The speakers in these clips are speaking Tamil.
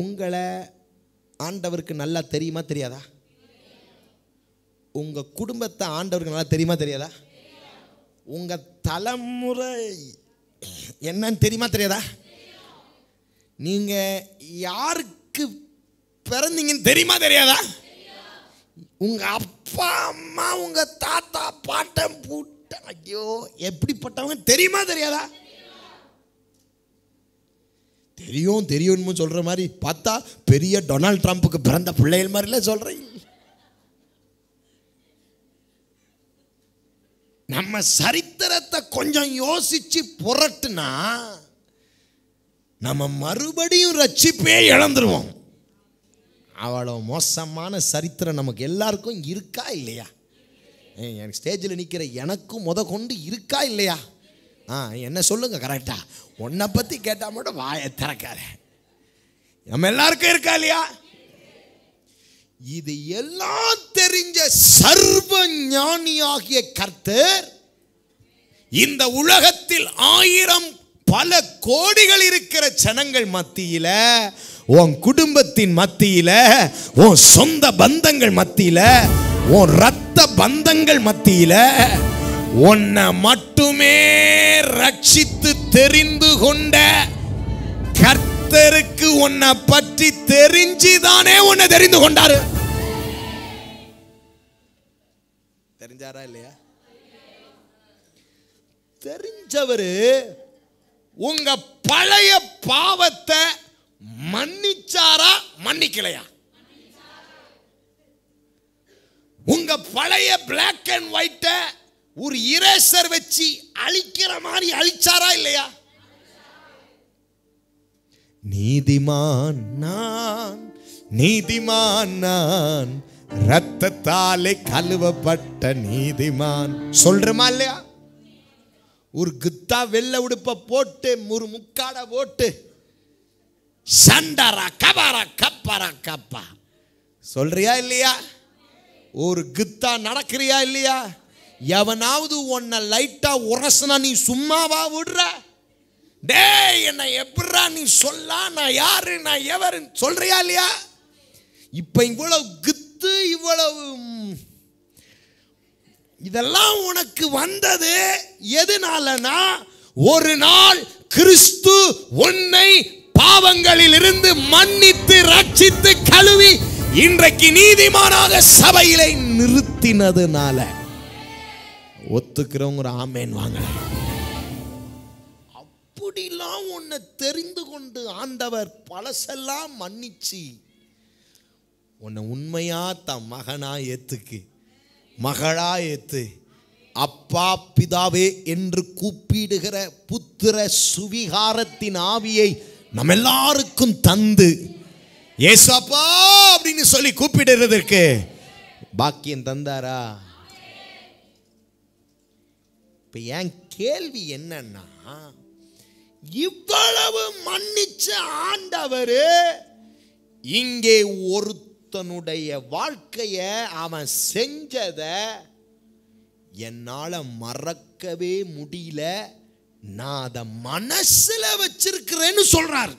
உங்களை ஆண்டவருக்கு நல்லா தெரியுமா தெரியாதா உங்க குடும்பத்தை ஆண்டவருக்கு நல்லா தெரியுமா தெரியாதா உங்க தலைமுறை என்னன்னு தெரியுமா தெரியாதா நீங்க யாருக்கு பிறந்தீங்கன்னு தெரியுமா தெரியாதா உங்க அப்பா அம்மா உங்க தாத்தா பாட்டன் பூட்டன் ஐயோ எப்படிப்பட்டவங்க தெரியுமா தெரியாதா தெரியும் தெரியும்னு சொல்ற மாதிரி பார்த்தா பெரிய டொனால்ட் ட்ரம்ப்புக்கு பிறந்த பிள்ளைகள் மாதிரில சொல்றீங்க நம்ம சரித்திரத்தை கொஞ்சம் யோசிச்சு புரட்டுனா நம்ம மறுபடியும் ரட்சிப்பே இழந்துருவோம் அவ்வளோ மோசமான சரித்திரம் நமக்கு எல்லாருக்கும் இருக்கா இல்லையா ஏய், எனக்கு ஸ்டேஜில் நிற்கிற எனக்கும் முத கொண்டு இருக்கா இல்லையா ஆ என்ன சொல்லுங்க கரெக்டா உன்னை பற்றி கேட்டால் மட்டும் வாயை திறக்காத நம்ம எல்லாருக்கும் இருக்கா இல்லையா இது எல்லாம் தெரிஞ்ச சர்வ ஞானியாகிய கர்த்தர் இந்த உலகத்தில் ஆயிரம் பல கோடிகள் இருக்கிற ஜனங்கள் மத்தியில உன் குடும்பத்தின் மத்தியில உன் சொந்த பந்தங்கள் மத்தியில உன் ரத்த பந்தங்கள் மத்தியில உன்னை மட்டுமே ரட்சித்து தெரிந்து கொண்ட கர்த்தருக்கு உன்னை பற்றி தெரிஞ்சுதானே உன்னை தெரிந்து கொண்டாரு தெரிஞ்சாரா இல்லையா தெரிஞ்சவரு உங்க பழைய பாவத்தை மன்னிச்சாரா மன்னிக்கலையா உங்க பழைய பிளாக் அண்ட் ஒயிட்ட ஒரு இரேசர் வச்சு அழிக்கிற மாதிரி அழிச்சாரா இல்லையா நீதிமான் நான் நீதிமான் நான் ரத்தத்தாலே கழுவப்பட்ட நீதிமான் சொல்றமா இல்லையா ஒரு குத்தா வெள்ளை உடுப்ப போட்டு ஒரு முக்காட போட்டு சண்டரா கபாரா கப்பாரா கப்பா சொல்றியா இல்லையா ஒரு குத்தா நடக்கிறியா இல்லையா எவனாவது உன்னை லைட்டா உரசுனா நீ சும்மாவா விடுற டேய் என்ன எப்படிடா நீ சொல்லா நான் யாரு நான் எவரு சொல்றியா இல்லையா இப்ப இவ்வளவு குத்து இவ்வளவு ம், இதெல்லாம் உனக்கு வந்தது எதனாலனா ஒரு நாள் கிறிஸ்து உன்னை பாவங்களில் இருந்து மன்னித்து ரட்சித்து கழுவி இன்றைக்கு நீதிமானாக சபையிலே நிறுத்தினதுனால ஒத்துக்கிறவங்க ஒரு ஆமேன் வாங்கல அப்படிலாம் உன்னை தெரிந்து கொண்டு ஆண்டவர் பழசெல்லாம் மன்னிச்சு உன்னை உண்மையா தன் மகனா ஏத்துக்கு மகளா ஏத்து அப்பா பிதாவே என்று கூப்பிடுகிற புத்திர சுவிகாரத்தின் ஆவியை நம்ம எல்லாருக்கும் தந்து ஏசப்பா அப்படின்னு சொல்லி கூப்பிடுறதற்கு பாக்கியம் தந்தாரா இப்ப என் கேள்வி என்னன்னா இவ்வளவு மன்னிச்ச ஆண்டவரு இங்கே ஒருத்தனுடைய வாழ்க்கைய அவன் செஞ்சத என்னால மறக்கவே முடியல நான் அதை மனசுல வச்சிருக்கிறேன்னு சொல்றார்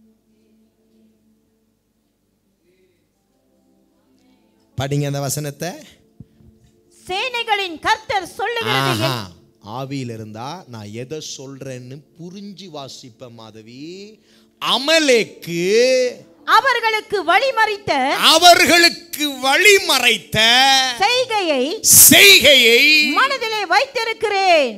படிங்க அந்த வசனத்தை சேனைகளின் கர்த்தர் சொல்லுகிறது ஆஹா ஆவியில் இருந்தா நான் எதை சொல்றேன்னு புரிஞ்சு வாசிப்பேன் மாதவி அமலேக்கு அவர்களுக்கு வழிமறித்த அவர்களுக்கு வழிமறைத்த செய்கையை செய்கையை மனதிலே வைத்திருக்கிறேன்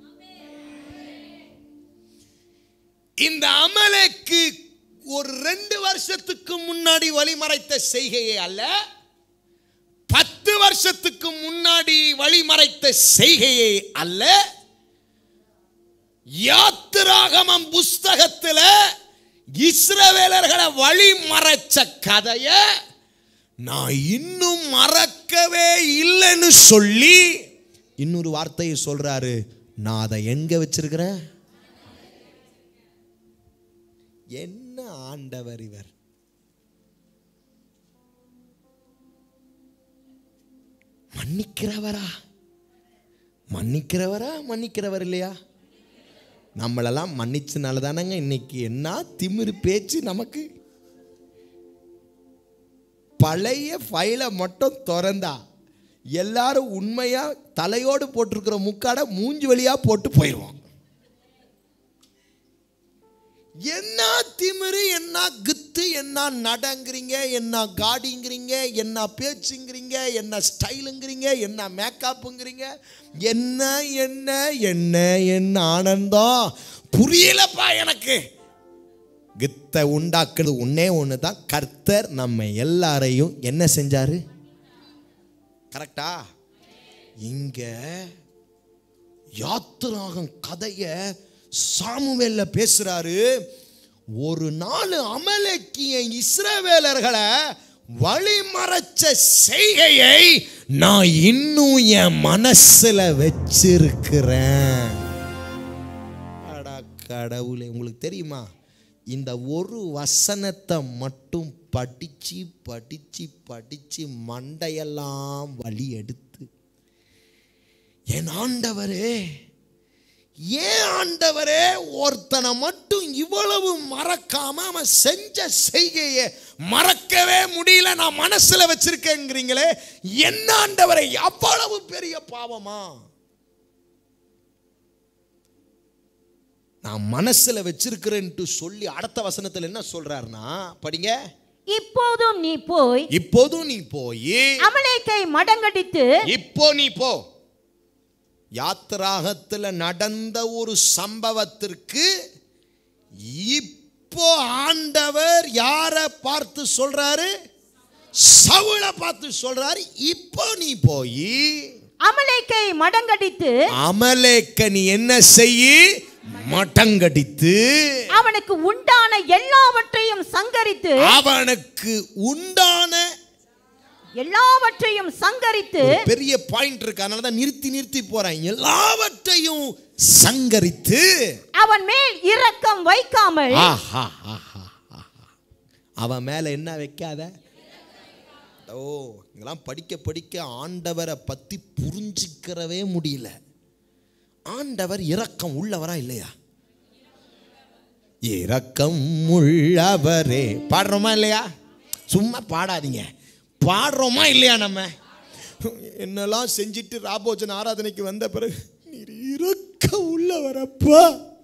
இந்த அமலேக்கு ஒரு ரெண்டு வருஷத்துக்கு முன்னாடி வழிமறைத்த செய்கையை அல்ல பத்து வருஷத்துக்கு முன்னாடி வழிமறைத்த செய்கையை அல்ல யாத்திராகமம் புஸ்தகத்துல இஸ்ரவேலர்களை வழிமறைச்ச கதைய நான் இன்னும் மறக்கவே இல்லைன்னு சொல்லி இன்னொரு வார்த்தையை சொல்றாரு நான் அதை எங்க வச்சிருக்கிறேன் என்ன ஆண்டவர் இவர் மன்னிக்கிறவரா மன்னிக்கிறவரா மன்னிக்கிறவர் இல்லையா நம்மளெல்லாம் மன்னிச்சனால தானங்க இன்னைக்கு என்ன திமிரு பேச்சு நமக்கு பழைய ஃபைலை மட்டும் திறந்தா எல்லாரும் உண்மையா தலையோடு போட்டிருக்கிற முக்காடை மூஞ்சி வழியா போட்டு போயிடுவோம் என்ன திமிரு என்ன கித்து என்ன நடங்கிறீங்க என்ன காடிங்கிறீங்க என்ன பேச்சுங்கிறீங்க என்ன ஸ்டைலுங்கிறீங்க என்ன மேக்கப்புங்கிறீங்க என்ன என்ன என்ன என்ன ஆனந்தம் புரியலப்பா எனக்கு கித்தை உண்டாக்குறது ஒன்னே ஒன்று தான் கர்த்தர் நம்ம எல்லாரையும் என்ன செஞ்சாரு கரெக்டா இங்க யாத்திராகம் கதைய சாமுவேல்ல பேசுறாரு ஒரு நாள் அமலேக்கிய இஸ்ரவேலர்களை வழிமறைச்ச செய்கையை நான் இன்னும் என் மனசுல வச்சிருக்கிறேன் அடா கடவுளே உங்களுக்கு தெரியுமா இந்த ஒரு வசனத்தை மட்டும் படிச்சு படிச்சு படிச்சு மண்டையெல்லாம் வலி எடுத்து என் ஆண்டவரே ஏன் ஆண்டவரே ஒருத்தனை மட்டும் இவ்வளவு மறக்காம அவன் செஞ்ச செய்கையை மறக்கவே முடியல நான் மனசுல வச்சிருக்கேங்கிறீங்களே என்ன ஆண்டவரை அவ்வளவு பெரிய பாவமா நான் மனசுல வச்சிருக்கிறேன்ட்டு சொல்லி அடுத்த வசனத்துல என்ன சொல்றாருன்னா படிங்க இப்போதும் நீ போய் இப்போதும் நீ போய் அமலேக்கை மடங்கடித்து இப்போ நீ போ யாத்திராகத்தில் நடந்த ஒரு சம்பவத்திற்கு இப்போ ஆண்டவர் யாரை பார்த்து சொல்றாரு சவுளை பார்த்து சொல்றாரு இப்போ நீ போய் அமலேக்கை மடங்கடித்து அமலேக்க நீ என்ன செய்யி மட்டங்கடித்து அவனுக்கு உண்டான எல்லாவற்றையும் சங்கரித்து அவனுக்கு உண்டான எல்லாவற்றையும் சங்கரித்து ஒரு பெரிய பாயிண்ட் இருக்கு அதனால தான் நிறுத்தி நிறுத்தி போறேன் எல்லாவற்றையும் சங்கரித்து அவன் மேல் இரக்கம் வைக்காமல் ஆஹா, ஆஹா, ஆஹா. அவன் மேல என்ன வைக்காத ஓ இதெல்லாம் படிக்க படிக்க ஆண்டவரை பத்தி புரிஞ்சுக்கிறவே முடியல ஆண்டவர் இரக்கம் உள்ளவரா இல்லையா இரக்கம் உள்ளவரே பாடுறோமா இல்லையா சும்மா பாடாதீங்க பாடுறோமா இல்லையா நம்ம என்னெல்லாம் செஞ்சுட்டு ராபோஜன் ஆராதனைக்கு வந்த பிறகு நீர் இரக்க உள்ளவரப்பா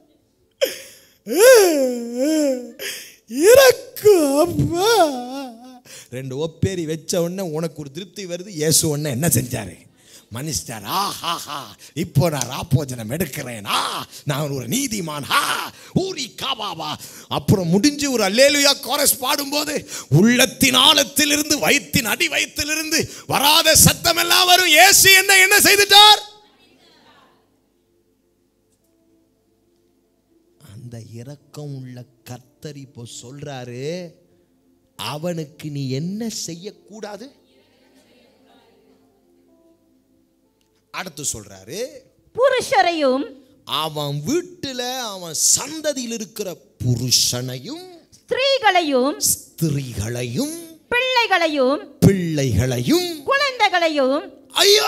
இறக்கு அப்பா ரெண்டு ஒப்பேரி வச்ச உடனே உனக்கு ஒரு திருப்தி வருது இயேசு உடனே என்ன செஞ்சாரு மன்னிச்சிட்டார் ஆஹாஹா இப்போ நான் ராப்போஜனம் எடுக்கிறேன் ஆ நான் ஒரு நீதிமான் ஆ ஊரி காபாவா அப்புறம் முடிஞ்சு ஒரு அல்லேலுயா கோரஸ் பாடும்போது உள்ளத்தின் ஆழத்திலிருந்து வயிற்றின் அடி வயிற்றிலிருந்து வராத சத்தம் எல்லாம் வரும் இயேசு என்ன என்ன செய்துட்டார் அந்த இரக்கம் உள்ள கர்த்தர் இப்போ சொல்றாரு அவனுக்கு நீ என்ன செய்யக்கூடாது அடுத்து சொல்றாரு புருஷரையும் அவன் வீட்டுல அவன் சந்ததியில் இருக்கிற புருஷனையும் ஸ்திரீகளையும் ஸ்திரீகளையும் பிள்ளைகளையும் பிள்ளைகளையும் குழந்தைகளையும் ஐயா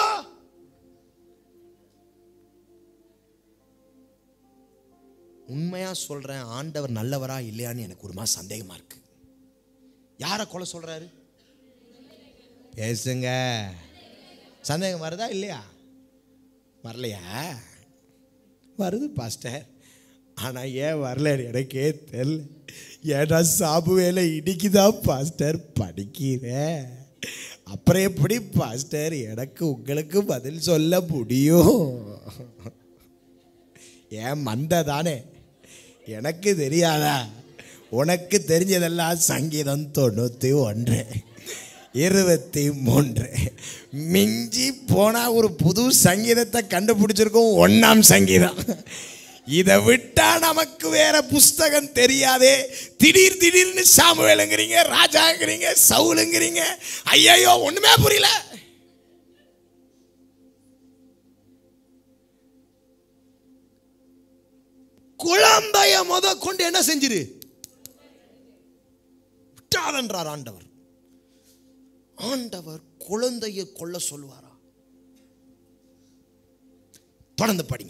உண்மையா சொல்றேன் ஆண்டவர் நல்லவரா இல்லையான்னு எனக்கு ஒரு மாதிரி சந்தேகமா இருக்கு யாரை கொலை சொல்றாரு பேசுங்க சந்தேகம் வருதா இல்லையா வரலையா வருது பாஸ்டர் ஆனா ஏன் வரல எனக்கே தெரியல ஏன்னா சாபுவேல இடிக்குதான் பாஸ்டர் படிக்கிறேன் அப்புறம் எப்படி பாஸ்டர் எனக்கு உங்களுக்கு பதில் சொல்ல முடியும் ஏன் மந்த தானே எனக்கு தெரியாதா உனக்கு தெரிஞ்சதெல்லாம் சங்கீதம் தொண்ணூற்றி ஒன்று இருபத்தி மூன்று மிஞ்சி போனால் ஒரு புது சங்கீதத்தை கண்டுபிடிச்சிருக்கோம் ஒன்றாம் சங்கீதம் இதை விட்டா நமக்கு வேற புஸ்தகம் தெரியாதே திடீர் திடீர்னு சாமுவேலுங்கிறீங்க ராஜாங்கிறீங்க சவுலுங்கிறீங்க ஐயையோ ஒண்ணுமே புரியல குழந்தைய முத கொண்டு என்ன செஞ்சிரு விட்டாதன்றார் ஆண்டவர் ஆண்டவர் குழந்தையை கொல்ல சொல்லுவாரா தொடர்ந்து படிங்க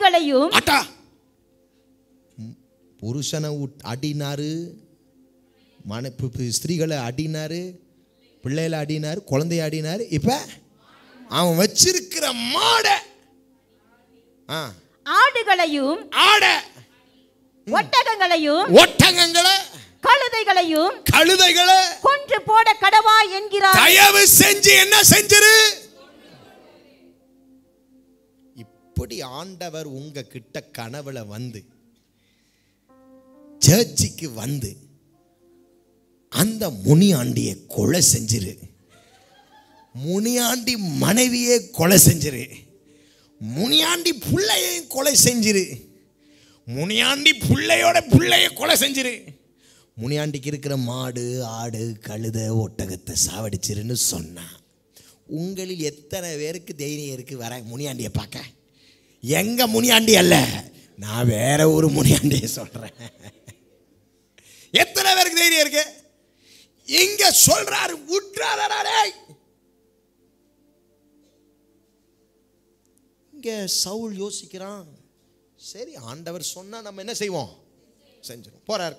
மாடுகளையும் அட்டா புருஷனை உட்- அடினாரு மன பு- பு- ஸ்திரீகளை அடினாரு பிள்ளைகளை அடினாரு குழந்தைய அடினாரு இப்போ அவன் வச்சிருக்கிற மாடை ஆ ஆடுகளையும் ஆடை ஒட்டகங்களையும் ஒட்டகங்களை கழுதைகளையும் கழுதைகளை கொன்று போட கடவா என்கிறார் தயவு செஞ்சு என்ன செஞ்சிரு இப்படி ஆண்டவர் உங்க கிட்ட கனவுல வந்து சர்ச்சுக்கு வந்து அந்த முனியாண்டியை கொலை செஞ்சிரு முனியாண்டி மனைவியே கொலை செஞ்சிரு முனியாண்டி புள்ளையையும் கொலை செஞ்சிரு முனியாண்டி புள்ளையோட புள்ளைய கொலை செஞ்சிரு முனியாண்டிக்கு இருக்கிற மாடு ஆடு கழுதை ஒட்டகத்தை சாவடிச்சிருன்னு சொன்னான் உங்களில் எத்தனை பேருக்கு தைரியம் இருக்கு வர முனியாண்டியை பார்க்க எங்க முனியாண்டி அல்ல நான் வேற ஒரு முனியாண்டியை சொல்றேன் எத்தனை பேருக்கு தைரியம் இருக்கு இங்க சொல்றாரு விட்டுறாரா டேய் இங்க சவுல் யோசிக்கிறான் சரி ஆண்டவர் சொன்னா நம்ம என்ன செய்வோம் செஞ்சிடும் போறார்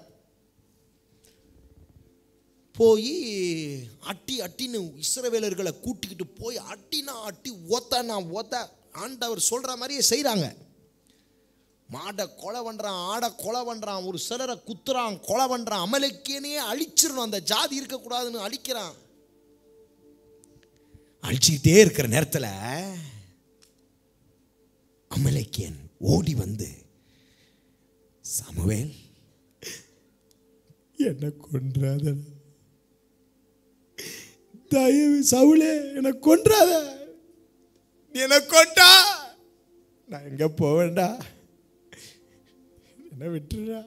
போய் அட்டி அட்டின்னு இஸ்ரவேலர்களை கூட்டிக்கிட்டு போய் அட்டினா அட்டி ஓத்தனா ஓத்த ஆண்டவர் சொல்ற மாதிரியே செய்றாங்க மாடை கொலை பண்றான் ஆடை கொலை பண்றான் ஒரு சிலரை குத்துறான் கொலை பண்றான் அமலைக்கேனே அழிச்சிடணும் அந்த ஜாதி இருக்கக்கூடாதுன்னு அழிக்கிறான் அழிச்சுக்கிட்டே இருக்கிற நேரத்தில் அமலைக்கேன் ஓடி வந்து சமுவேல் என்ன கொன்றாத தயவு சவுளே என்ன கொன்றாத நீ என்ன கொண்டா நான் எங்க போவேண்டா என்ன விட்டுறா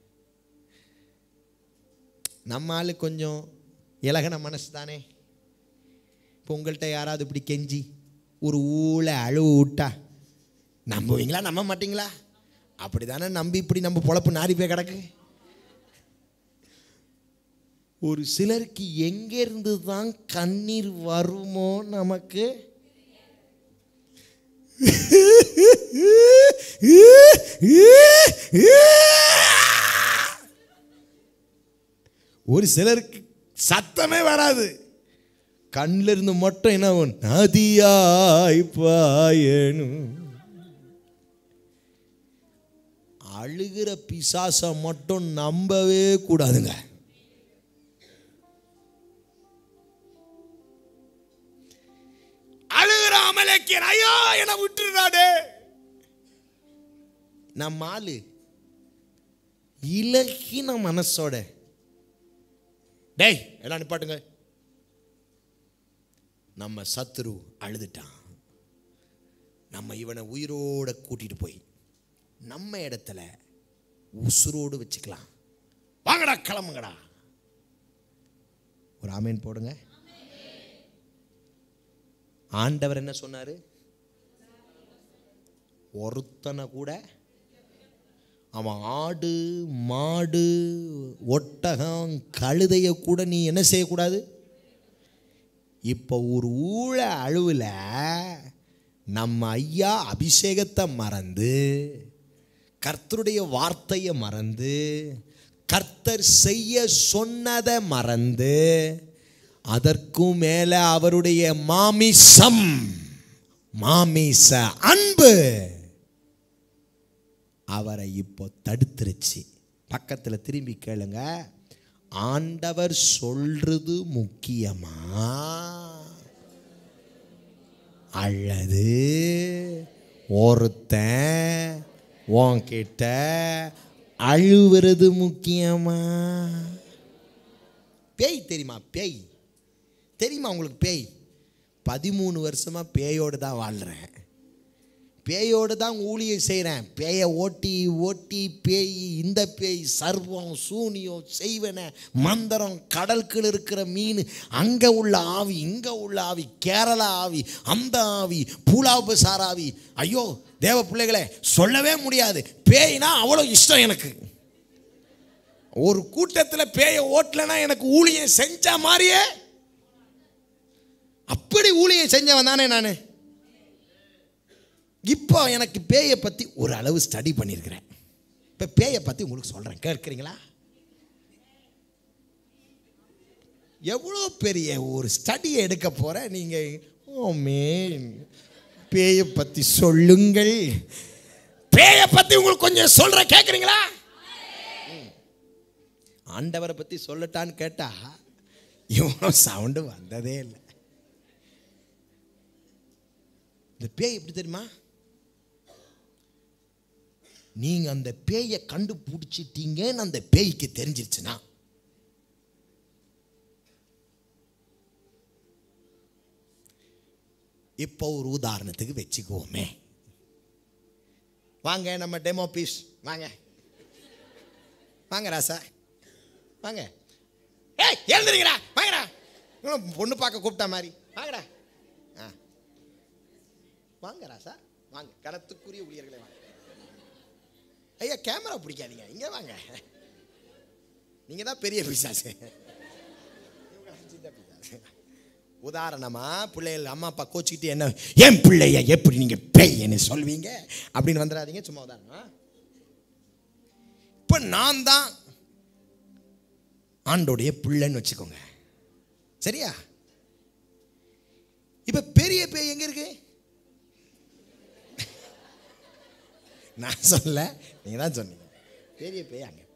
நம்ம ஆளு கொஞ்சம் இலகன மனசு தானே இப்போ உங்கள்கிட்ட யாராவது இப்படி கெஞ்சி ஒரு ஊழ அழுவு விட்டா நம்புவீங்களா நம்ப மாட்டீங்களா அப்படி தானே நம்பி இப்படி நம்ம பொழப்பு நாரி போய் கிடக்கு ஒரு சிலருக்கு எங்கேருந்து தான் கண்ணீர் வருமோ நமக்கு ஒரு சிலருக்கு சத்தமே வராது கண்ணில் இருந்து மட்டும் என்ன ஆகும்? நதியாய் பாயணும் அழுகிற பிசாசை மட்டும் நம்பவே கூடாதுங்க அழுகிற அமலக்கியன் ஐயோ என விட்டுறாடே நம்ம ஆளு இலகின மனசோட டேய் எல்லாம் நிப்பாட்டுங்க நம்ம சத்துரு அழுதுட்டான் நம்ம இவனை உயிரோட கூட்டிட்டு போய் நம்ம இடத்துல உசுரோடு வச்சுக்கலாம் வாங்கடா கிளம்புங்கடா ஒரு ஆமீன் போடுங்க ஆண்டவர் என்ன சொன்னாரு ஒருத்தனை கூட அவன் ஆடு மாடு ஒட்டகம் கழுதைய கூட நீ என்ன செய்யக்கூடாது இப்போ ஒரு ஊழ அழுவில் நம்ம ஐயா அபிஷேகத்தை மறந்து கர்த்தருடைய வார்த்தையை மறந்து கர்த்தர் செய்ய சொன்னதை மறந்து அதற்கும் மேல அவருடைய மாமிசம் மாமிச அன்பு அவரை இப்போ தடுத்துருச்சு பக்கத்தில் திரும்பி கேளுங்க ஆண்டவர் சொல்றது முக்கியமா அல்லது ஒருத்தன் உன்கிட்ட அழுவுறது முக்கியமா பேய் தெரியுமா பேய் தெரியுமா உங்களுக்கு பேய் பதிமூணு வருஷமா பேயோடு தான் வாழ்கிறேன் பேயோடு தான் ஊழியம் செய்கிறேன் பேயை ஓட்டி ஓட்டி பேய் இந்த பேய் சர்வம் சூனியம் செய்வன மந்திரம் கடலுக்குள்ள இருக்கிற மீன் அங்கே உள்ள ஆவி இங்கே உள்ள ஆவி கேரளா ஆவி அந்த ஆவி பூலாபசார் ஆவி ஐயோ தேவ பிள்ளைகளே சொல்லவே முடியாது பேய்னா அவ்வளோ இஷ்டம் எனக்கு ஒரு கூட்டத்தில் பேயை ஓட்டலைன்னா எனக்கு ஊழியம் செஞ்ச மாதிரியே அப்படி ஊழியம் செஞ்சவன் தானே நான் இப்போ எனக்கு பேயை பற்றி ஒரு அளவு ஸ்டடி பண்ணியிருக்கிறேன் இப்போ பேயை பற்றி உங்களுக்கு சொல்கிறேன் கேட்குறீங்களா எவ்வளோ பெரிய ஒரு ஸ்டடியை எடுக்க போற நீங்க ஓ மேன் பேயை பத்தி சொல்லுங்கள் பேயை பத்தி உங்களுக்கு கொஞ்சம் சொல்ற கேக்குறீங்களா ம். ஆண்டவரை பத்தி சொல்லட்டான்னு கேட்டா இவ்வளோ சவுண்டு வந்ததே இல்லை இந்த பேய் எப்படி தெரியுமா நீங்க அந்த பேயை கண்டுபிடிச்சிட்டீங்கன்னு அந்த பேய்க்கு தெரிஞ்சிருச்சுன்னா இப்போ ஒரு உதாரணத்துக்கு வச்சுக்குவோமே வாங்க நம்ம டெமோ பீஸ் வாங்க வாங்க ராசா வாங்க ஏய் எழுந்துறீங்கடா வாங்கடா இன்னும் பொண்ணு பார்க்க கூப்பிட்டா மாதிரி வாங்கடா ஆ வாங்க ராசா வாங்க கரத்துக்குரிய ஊழியர்களே வாங்க ஐயா கேமரா பிடிக்காதீங்க இங்கே வாங்க நீங்க தான் பெரிய பிசாசு இவங்க சின்ன பிசாசு. உதாரணமா பிள்ளைகள் அம்மா அப்பா கோச்சிக்கிட்டு என்ன என் பிள்ளைய எப்படி நீங்க பேய்ன்னு சொல்வீங்க அப்படின்னு வந்துடாதீங்க சும்மா உதாரணமா இப்ப நான் தான் ஆண்டோடைய பிள்ளைன்னு வச்சுக்கோங்க சரியா இப்ப பெரிய பேய் எங்க இருக்கு நான் சொல்ல நீங்க தான் சொன்னீங்க பெரிய பேய் அங்க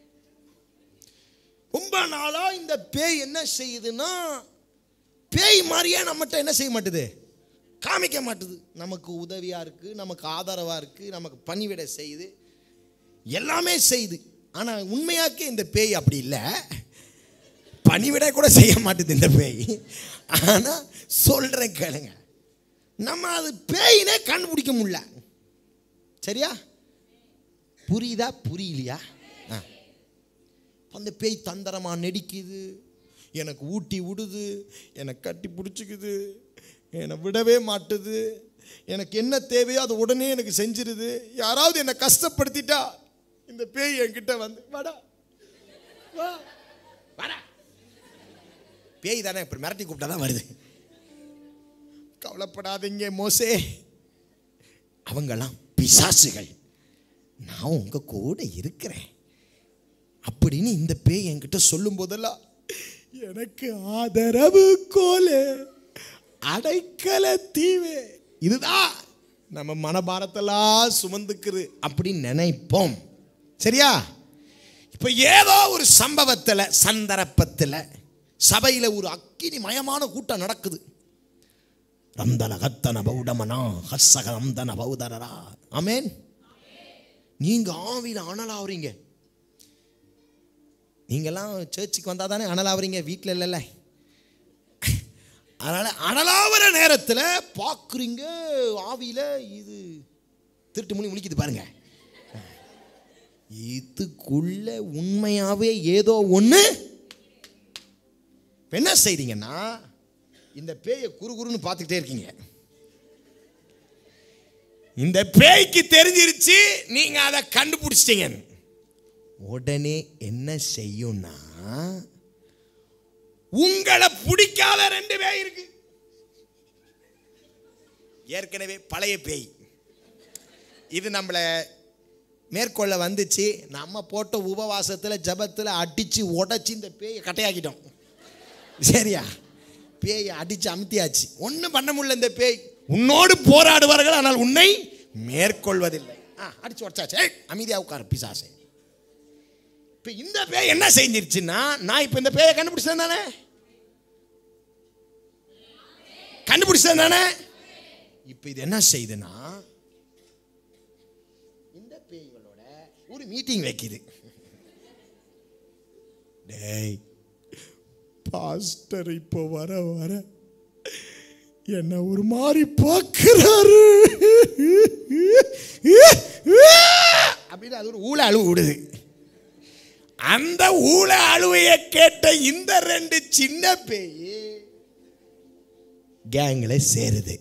ரொம்ப நாளா இந்த பேய் என்ன செய்யுதுன்னா பேய் மாதிரியே நம்மகிட்ட என்ன செய்ய மாட்டுது காமிக்க மாட்டுது நமக்கு உதவியா இருக்கு நமக்கு ஆதரவா இருக்கு நமக்கு பணிவிடை செய்யுது எல்லாமே செய்யுது ஆனா உண்மையாக்கே இந்த பேய் அப்படி இல்லை பணிவிடை கூட செய்ய மாட்டுது இந்த பேய் ஆனா சொல்றேன் கேளுங்க நம்ம அது பேயினே கண்டுபிடிக்க முடியல சரியா புரியுதா புரியலையா ஆ அந்த பேய் தந்திரமா நெடிக்குது எனக்கு ஊட்டி விடுது என்னை கட்டி பிடிச்சிக்குது என்னை விடவே மாட்டுது எனக்கு என்ன தேவையோ அதை உடனே எனக்கு செஞ்சிருது யாராவது என்னை கஷ்டப்படுத்திட்டா இந்த பேய் என்கிட்ட வந்து வாடா வா வாடா பேய் தானே இப்படி மிரட்டி கூப்பிட்டா தான் வருது கவலைப்படாதீங்க மோசே அவங்கெல்லாம் பிசாசுகள் நான் உங்க கூட இருக்கிறேன் அப்படின்னு இந்த பேய் என்கிட்ட சொல்லும் போதெல்லாம் எனக்கு ஆதரவு கோலே அடைக்கல தீவே இதுதான் நம்ம மனபாரத்தெல்லாம் சுமந்துக்குது அப்படின்னு நினைப்போம் சரியா இப்ப ஏதோ ஒரு சம்பவத்தில் சந்தர்ப்பத்தில் சபையில ஒரு அக்கினி மயமான கூட்டம் நடக்குது ரம்தன கத்தன பௌடமனா ஹஸ்ஸக ரம்தன பௌதரரா ஆமேன் நீங்க ஆவியில அனலாவறீங்க நீங்கெல்லாம் சர்ச்சுக்கு வந்தால் தானே அனலாவறீங்க வீட்டில் இல்லைல்ல அதனால அனலாவற நேரத்தில் பார்க்குறீங்க ஆவியில இது திருட்டு முனி முழிக்குது பாருங்க இதுக்குள்ள உண்மையாவே ஏதோ ஒன்று என்ன செய்றீங்கன்னா இந்த பேயை குறுகுறுன்னு பார்த்துக்கிட்டே இருக்கீங்க இந்த பேய்க்கு தெரிஞ்சிருச்சு நீங்க அதை கண்டுபிடிச்சிட்டீங்க உடனே என்ன செய்யும்னா உங்களை பிடிக்காத ரெண்டு பேய் இருக்கு ஏற்கனவே பழைய பேய் இது நம்மளை மேற்கொள்ள வந்துச்சு நம்ம போட்ட உபவாசத்தில் ஜபத்தில் அடித்து உடைச்சி இந்த பேயை கட்டையாக்கிட்டோம் சரியா பேயை அடித்து அமுத்தியாச்சு ஒன்றும் பண்ண முடியல இந்த பேய் உன்னோடு போராடுவார்கள் ஆனால் உன்னை மேற்கொள்வதில்லை ஆ அடிச்சு உடச்சாச்சு ஏய், அமைதியா உட்காரு பிசாசே இப்போ இந்த பேய் என்ன செஞ்சிருச்சுன்னா நான் இப்போ இந்த பேயை கண்டுபிடிச்சேன் தானே கண்டுபிடிச்சேன் தானே இப்போ இது என்ன செய்யுதுன்னா இந்த பேய்களோட ஒரு மீட்டிங் வைக்குது டேய் பாஸ்டர் இப்போ வர வர என்ன ஒரு மாதிரி பார்க்கிறாரு அப்படின்னு அது ஒரு ஊழ அழுவு விடுது அந்த ஊழ அழுவைய கேட்ட இந்த ரெண்டு சின்ன பேய் கேங்ல சேருது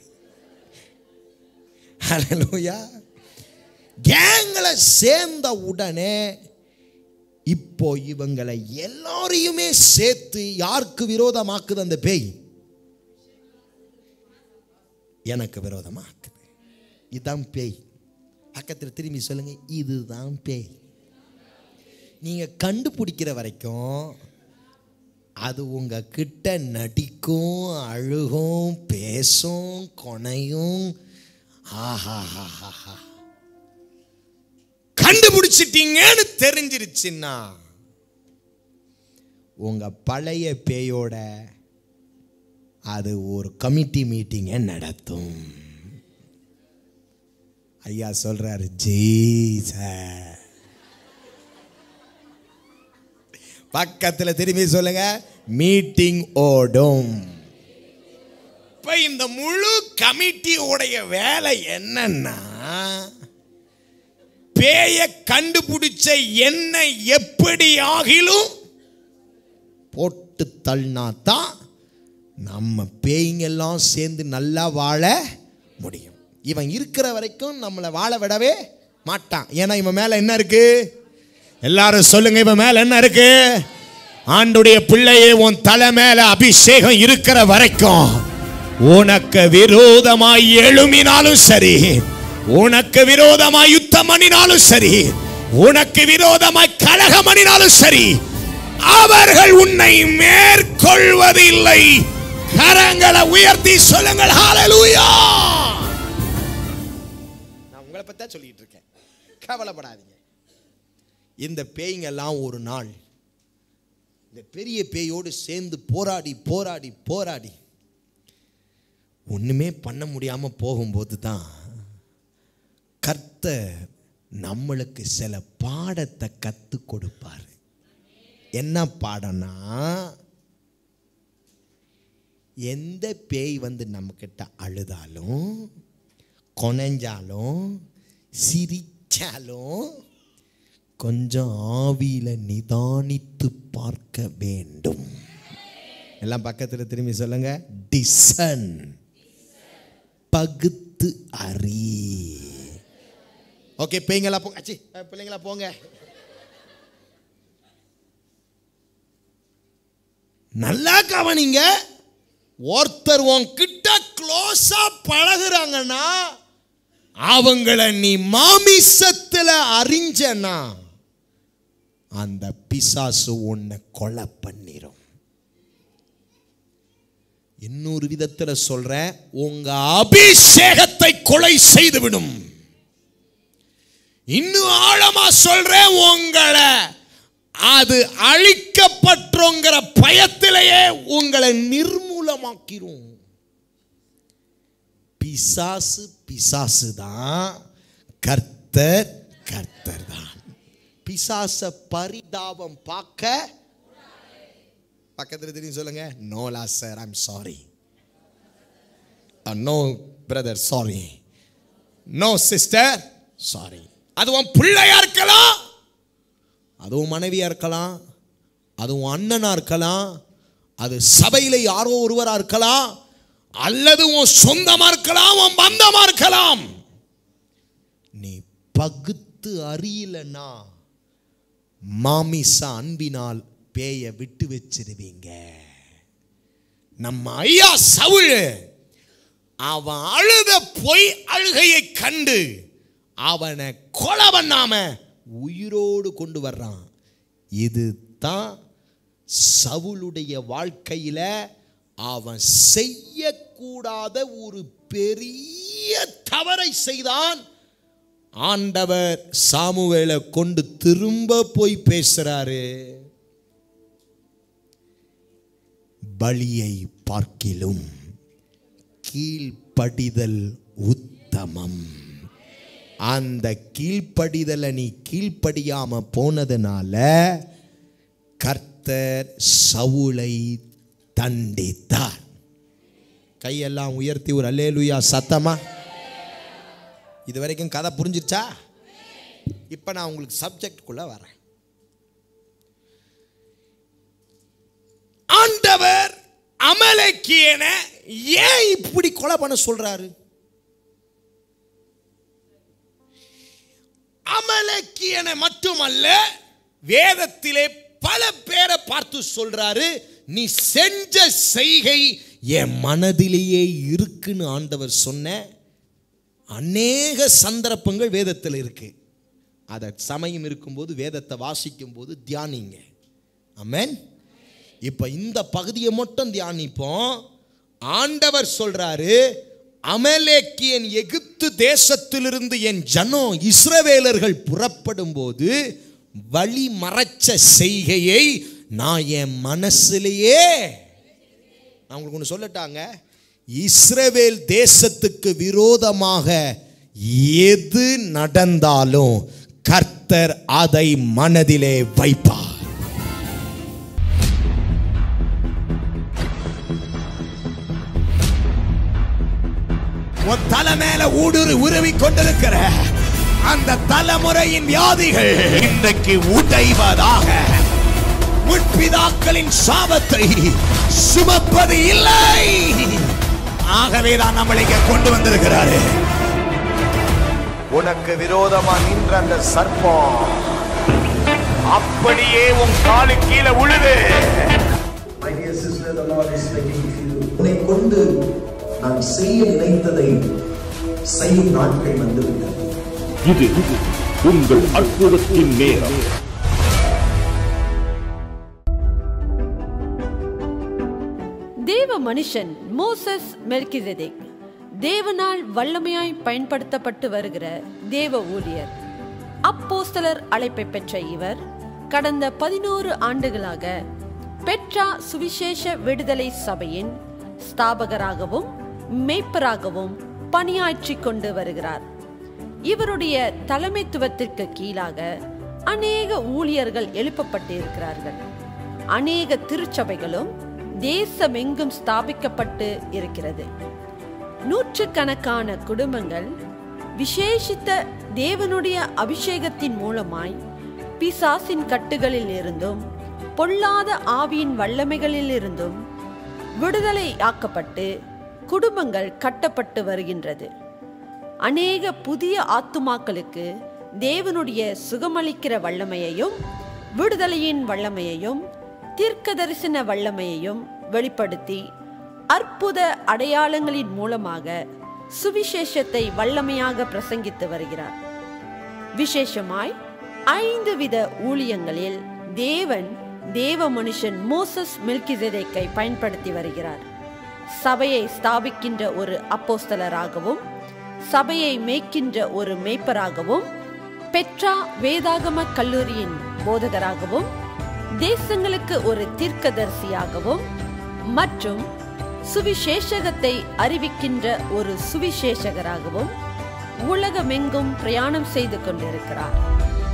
ஹalleluya கேங்ல சேர்ந்த உடனே இப்போ இவங்களை எல்லாரையுமே சேர்த்து யாருக்கு விரோதமாக்குது அந்த பேய் எனக்கு விரோதமாக்குது இதுதான் பேய் பக்கத்தில் திரும்பி சொல்லுங்க இதுதான் பேய் நீங்க கண்டுபிடிக்கிற வரைக்கும் அது உங்க கிட்ட நடிக்கும் அழுகும் பேசும் கொனையும் ஆஹாஹாஹா கண்டுபிடிச்சிட்டீங்கன்னு தெரிஞ்சிருச்சுன்னா உங்க பழைய பேயோட அது ஒரு கமிட்டி மீட்டிங்கை நடத்தும் ஐயா சொல்றாரு ஜீச பக்கத்தில் திரும்பி சொல்லுங்க மீட்டிங் ஓடும் இப்ப இந்த முழு கமிட்டியோடைய வேலை என்னன்னா பேய கண்டுபிடிச்ச என்ன எப்படி ஆகிலும் போட்டு தள்ளினா தான் நம்ம பேய்ங்கெல்லாம் சேர்ந்து நல்லா வாழ முடியும் இவன் இருக்கிற வரைக்கும் நம்மளை வாழ விடவே மாட்டான் ஏன்னா இவன் மேல என்ன இருக்கு எல்லாரும் சொல்லுங்க இவன் மேல என்ன இருக்கு ஆண்டுடைய பிள்ளையே உன் தலை மேல அபிஷேகம் இருக்கிற வரைக்கும் உனக்கு விரோதமாய் எழுமினாலும் சரி உனக்கு விரோதமாய் யுத்தம் பண்ணினாலும் சரி உனக்கு விரோதமாய் கலகம் பண்ணினாலும் சரி அவர்கள் உன்னை மேற்கொள்வதில்லை கரங்களை உயர்த்தி சொல்லுங்கள் ஹalleluya நான் உங்களை பத்தி தான் சொல்லிட்டு இருக்கேன் கவலைப்படாதீங்க இந்த பேய்ங்கெல்லாம் ஒரு நாள் இந்த பெரிய பேயோடு சேர்ந்து போராடி போராடி போராடி ஒண்ணுமே பண்ண முடியாம போகும்போது தான் கர்த்தர் நம்மளுக்கு சில பாடத்தை கத்து கொடுப்பாரு என்ன பாடம்னா எந்த பேய் வந்து நம்மக்கிட்ட அழுதாலும் கொனைஞ்சாலும் சிரிச்சாலும் கொஞ்சம் ஆவியில நிதானித்து பார்க்க வேண்டும் எல்லாம் பக்கத்தில் திரும்பி சொல்லுங்க டிசன் பகுத்து அறி ஓகே பேய்ங்களா போங்க அச்சி அஹ், பிள்ளைங்களா போங்க நல்லா கவனிங்க ஒருத்தர் உன்கிட்ட க்ளோஸா பழகுறாங்கன்னா அவங்கள நீ மாமிசத்துல அறிஞ்சனா அந்த பிசாசு உன்னை கொலை பண்ணிரும் இன்னொரு விதத்துல சொல்றேன் உங்க அபிஷேகத்தை கொலை செய்துவிடும் இன்னும் ஆழமா சொல்றேன் உங்களை அது அழிக்கப்பட்டோங்கிற பயத்திலேயே உங்களை நிர்மூலமாக்கிரும் பிசாசு பிசாசு தான் கர்த்தர் கர்த்தர் தான் பிசாச பரிதாபம் பார்க்க பக்கத்தில் தெரியும் சொல்லுங்க நோலா sir I'm sorry no brother sorry no sister sorry அது உன் பிள்ளையா இருக்கலாம் அதுவும் மனைவியா இருக்கலாம் அதுவும் அண்ணனா இருக்கலாம் அது சபையில யாரோ ஒருவரா இருக்கலாம் அல்லது உன் சொந்தமா இருக்கலாம் உன் பந்தமா இருக்கலாம் நீ பகுத்து அறியலனா மாமிச அன்பினால் பேய விட்டு வச்சிருவீங்க நம்ம ஐயா சவுள் அவன் அழுத பொய் அழுகையை கண்டு அவனை கொலை பண்ணாம உயிரோடு கொண்டு வர்றான் இதுதான் சவுளுடைய வாழ்க்கையில அவன் செய்யக்கூடாத ஒரு பெரிய தவறை செய்தான் ஆண்டவர் சாமுவேலை கொண்டு திரும்ப போய் பேசுறாரு பலியை பார்க்கிலும் கீழ்ப்படிதல் உத்தமம் அந்த கீழ்ப்படிதலை நீ கீழ்ப்படியாம போனதுனால கர்த்தர் சவுளை தண்டித்தார் கையெல்லாம் உயர்த்தி ஒரு அல்லேலுயா சத்தமா இது வரைக்கும் கதை புரிஞ்சிருச்சா இப்போ நான் உங்களுக்கு சப்ஜெக்டுக்குள்ள வரேன் ஆண்டவர் அமலேக்கியனை ஏன் இப்படி கொலை பண்ண சொல்றாரு அமலேக்கியனை மட்டுமல்ல வேதத்திலே பல பேரை பார்த்து சொல்றாரு நீ செஞ்ச செய்கை என் மனதிலேயே இருக்குன்னு ஆண்டவர் சொன்ன அநேக சந்தர்ப்பங்கள் வேதத்தில் இருக்கு அதை சமயம் இருக்கும்போது வேதத்தை வாசிக்கும் போது தியானிங்க ஆமென் இப்போ இந்த பகுதியை மட்டும் தியானிப்போம் ஆண்டவர் சொல்றாரு அமலேக்கியன் எகிப்து தேசத்திலிருந்து என் ஜனம் இஸ்ரவேலர்கள் புறப்படும் போது வழி மறைச்ச செய்கையை நான் என் மனசுலயே நான் உங்களுக்கு ஒன்று சொல்லட்டாங்க இஸ்ரவேல் தேசத்துக்கு விரோதமாக எது நடந்தாலும் கர்த்தர் அதை மனதிலே வைப்பார் உன் தலை மேல ஊடுரு உருவி கொண்டிருக்கிற அந்த தலைமுறையின் வியாதிகள் இன்றைக்கு உடைவதாக முற்பிதாக்களின் சாபத்தை சுமப்பது இல்லை ஆகவே தான் நம்மளை இங்க கொண்டு வந்திருக்கிறாரு உனக்கு விரோதமா நின்ற அந்த சர்ப்பம் அப்படியே உன் காலு கீழே உழுது My dear sister, the Lord is speaking to you. உன்னை கொண்டு நான் செய்ய நினைத்ததை செய்யும் நாட்கள் வந்துவிட்டது இது உங்கள் அற்புதத்தின் நேரம் தேவ மனுஷன் மோசஸ் மெல்கிசெதேக் தேவனால் வல்லமையாய் பயன்படுத்தப்பட்டு வருகிற தேவ ஊழியர் அப்போஸ்தலர் அழைப்பை பெற்ற இவர் கடந்த பதினோரு ஆண்டுகளாக பெட்ரா சுவிசேஷ விடுதலை சபையின் ஸ்தாபகராகவும் மேய்ப்பராகவும் பணியாற்றிக் கொண்டு வருகிறார் இவருடைய தலைமைத்துவத்திற்கு கீழாக அநேக ஊழியர்கள் எழுப்பப்பட்டு இருக்கிறார்கள் அநேக திருச்சபைகளும் தேசமெங்கும் ஸ்தாபிக்கப்பட்டு இருக்கிறது நூற்றுக்கணக்கான குடும்பங்கள் விசேஷித்த தேவனுடைய அபிஷேகத்தின் மூலமாய் பிசாசின் கட்டுகளில் இருந்தும் பொல்லாத ஆவியின் வல்லமைகளில் இருந்தும் விடுதலை ஆக்கப்பட்டு குடும்பங்கள் கட்டப்பட்டு வருகின்றது அநேக புதிய ஆத்துமாக்களுக்கு தேவனுடைய சுகமளிக்கிற வல்லமையையும் விடுதலையின் வல்லமையையும் தீர்க்கதரிசன வல்லமையையும் வெளிப்படுத்தி அற்புத அடையாளங்களின் மூலமாக சுவிசேஷத்தை வல்லமையாக பிரசங்கித்து வருகிறார் விசேஷமாய் ஐந்து வித ஊழியங்களில் தேவன் தேவ மனுஷன் மோசஸ் மெல்கிசேதேக்கை பயன்படுத்தி வருகிறார் சபையை ஸ்தாபிக்கின்ற ஒரு அப்போஸ்தலராகவும் சபையை மேய்க்கின்ற ஒரு மேய்ப்பராகவும் பெட்ரா வேதாகம கல்லூரியின் போதகராகவும் தேசங்களுக்கு ஒரு தீர்க்கதரிசியாகவும் மற்றும் சுவிசேஷகத்தை அறிவிக்கின்ற ஒரு சுவிசேஷகராகவும் உலகமெங்கும் பிரயாணம் செய்து கொண்டிருக்கிறார்